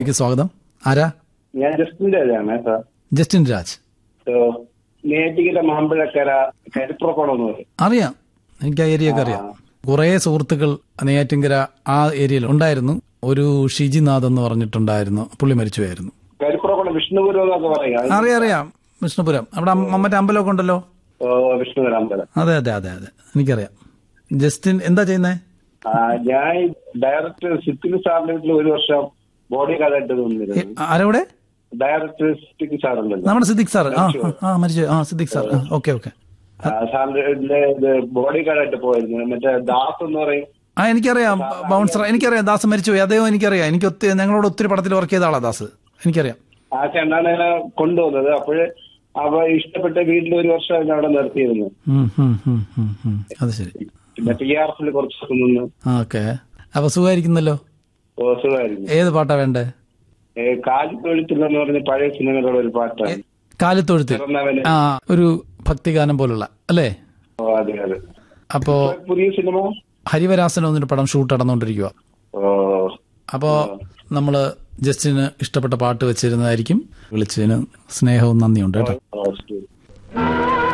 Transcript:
എനിക്ക് സ്വാഗതം ആരാ ഞാൻ ജസ്റ്റിൻ രാജാണ് സാർ ജസ്റ്റിൻ രാജ് നേറ്റിക്കര മാമ്പഴക്കര കരിപ്പുറക്കുളം എന്ന് പറയും അറിയാം എനിക്ക് ആ ഏരിയ ഒക്കെ അറിയാം കുറേ സുഹൃത്തുക്കൾ നെയ്യാറ്റിങ്കര ആ ഏരിയയിൽ ഉണ്ടായിരുന്നു ഒരു ഷിജിനാഥ് എന്ന് പറഞ്ഞിട്ടുണ്ടായിരുന്നു പുള്ളി മരിച്ചുപോയായിരുന്നു കരിപ്പുറക്കുളം വിഷ്ണുപുരം എന്നൊക്കെ പറയാം അറിയാം അറിയാം വിഷ്ണുപുരം അവിടെ അമ്മ- മറ്റേ അമ്പലമൊക്കെ ഉണ്ടല്ലോ ഓ, വിഷ്ണുപുരം അമ്പലം അതെ അതെ അതെ അതെ എനിക്കറിയാം ജസ്റ്റിൻ എന്താ ചെയ്യുന്നേ ആ, ഞാൻ ഡയറക്ടർ സിറ്റിംഗ് സാറിന്റെ വീട്ടിൽ ഒരു വർഷം ബോഡി ഗാർഡായിട്ട് നിന്നിരുന്നു ആരവിടെ ഡയറക്ടർ സിറ്റിംഗ് സാറുണ്ടല്ലോ നമ്മുടെ സിദ്ദിഖ് സാർ ആ ആ, ആ മരിച്ചു ആ സിദ്ദിഖ് സാർ ഓക്കെ ഓക്കെ ആ, സാറിന്റെ വീട്ടില് ഇത് ബോഡി ഗാർഡായിട്ട് പോയിരുന്നു മറ്റേ ദാസ് എന്ന് പറയും ആ എനിക്കറിയാം ബൗൺസർ എനിക്കറിയാം ദാസ് മരിച്ചുപോയി അദ്ദേഹം എനിക്കറിയാം എനിക്ക് ഒത്തിരി ഞങ്ങളോട് ഒത്തിരി പടത്തിൽ വർക്ക് ചെയ്ത ആളാ ദാസ് എനിക്കറിയാം ആ ചേട്ടനാണ് എന്നെ കൊണ്ടുവന്നത് അപ്പോഴ് അവ ഇഷ്ടപ്പെട്ട വീട്ടിൽ ഒരു വർഷം ഞാൻ അവിടെ നിർത്തിയിരുന്നു ഉം, ഉം, ഉം, ഉം, ഉം. അത് ശരി പിന്നെ ടി ആർ എഫിൽ കുറച്ച് ദിവസം നിന്ന് ഓക്കെ അപ്പൊ സുഖമായിരിക്കുന്നല്ലോ ഓ, സുഖമായിരുന്നു ഏത് പാട്ടാ വേണ്ടേ ഏ, കാലിത്തൊഴുത്തില്ലെന്ന് പറഞ്ഞ പഴയ സിനിമയിലുള്ള ഒരു പാട്ടാണ് കാലിത്തൊഴുത്തിൽ പിറന്നവന് ആ ഒരു ഭക്തിഗാനം പോലുള്ള അല്ലേ ഓ അതെ അതെ അപ്പോ പുതിയ സിനിമ ഹരിവരാസൻ എന്നൊരു പടം ഷൂട്ട് നടന്നുകൊണ്ടിരിക്കുക ഓ അപ്പോ നമ്മള് ജസ്റ്റിന് ഇഷ്ടപ്പെട്ട പാട്ട് വെച്ചിരുന്നതായിരിക്കും വിളിച്ചതിന് സ്നേഹവും നന്ദിയുണ്ട് കേട്ടോ ഓ, ശരി.